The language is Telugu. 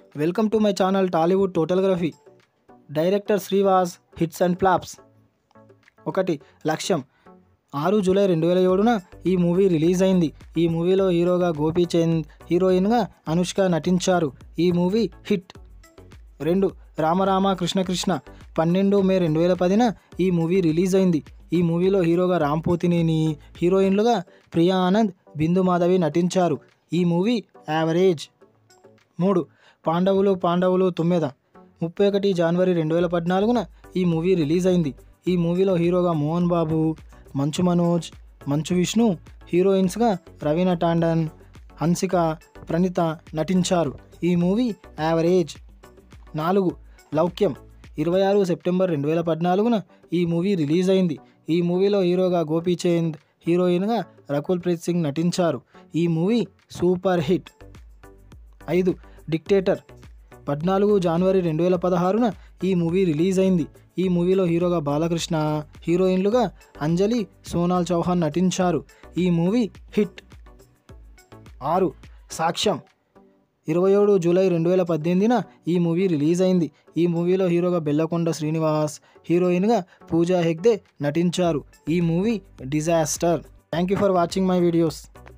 welcome to my channel Tollywood టోటల్గ్రఫీ director Srivas hits and flops ఒకటి లక్ష్యం ఆరు జూలై రెండు వేల ఏడున ఈ మూవీ రిలీజ్ అయింది ఈ మూవీలో హీరోగా గోపీచంద్ హీరోయిన్గా అనుష్క నటించారు ఈ మూవీ హిట్ రెండు రామరామ కృష్ణ కృష్ణ పన్నెండు మే రెండు వేల పదిన ఈ మూవీ రిలీజ్ అయింది ఈ మూవీలో హీరోగా రామ్ పోతినేని హీరోయిన్లుగా ప్రియా ఆనంద్ బిందు మాధవి నటించారు ఈ మూవీ యావరేజ్ మూడు పాండవులు పాండవులు తొమ్మిద ముప్పై ఒకటి జనవరి రెండు వేల పద్నాలుగున ఈ మూవీ రిలీజ్ అయింది ఈ మూవీలో హీరోగా మోహన్ బాబు మంచు మనోజ్ మంచు విష్ణు హీరోయిన్స్గా రవీనా టాండన్ హన్సిక ప్రణీత నటించారు ఈ మూవీ యావరేజ్ నాలుగు లౌక్యం ఇరవై ఆరు సెప్టెంబర్ రెండు వేల పద్నాలుగున ఈ మూవీ రిలీజ్ అయింది ఈ మూవీలో హీరోగా గోపీచంద్ హీరోయిన్గా రకుల్ ప్రీత్ సింగ్ నటించారు ఈ మూవీ సూపర్ హిట్ ఐదు డిక్టేటర్ పద్నాలుగు జనవరి రెండు వేల పదహారున ఈ మూవీ రిలీజ్ అయింది ఈ మూవీలో హీరోగా బాలకృష్ణ హీరోయిన్లుగా అంజలి సోనాల్ చౌహాన్ నటించారు ఈ మూవీ హిట్ ఆరు సాక్ష్యం ఇరవై ఏడు జూలై రెండు వేల పద్దెనిమిదిన ఈ మూవీ రిలీజ్ అయింది ఈ మూవీలో హీరోగా బెల్లకొండ శ్రీనివాస్ హీరోయిన్గా పూజా హెగ్దే నటించారు ఈ movie disaster thank you for watching my videos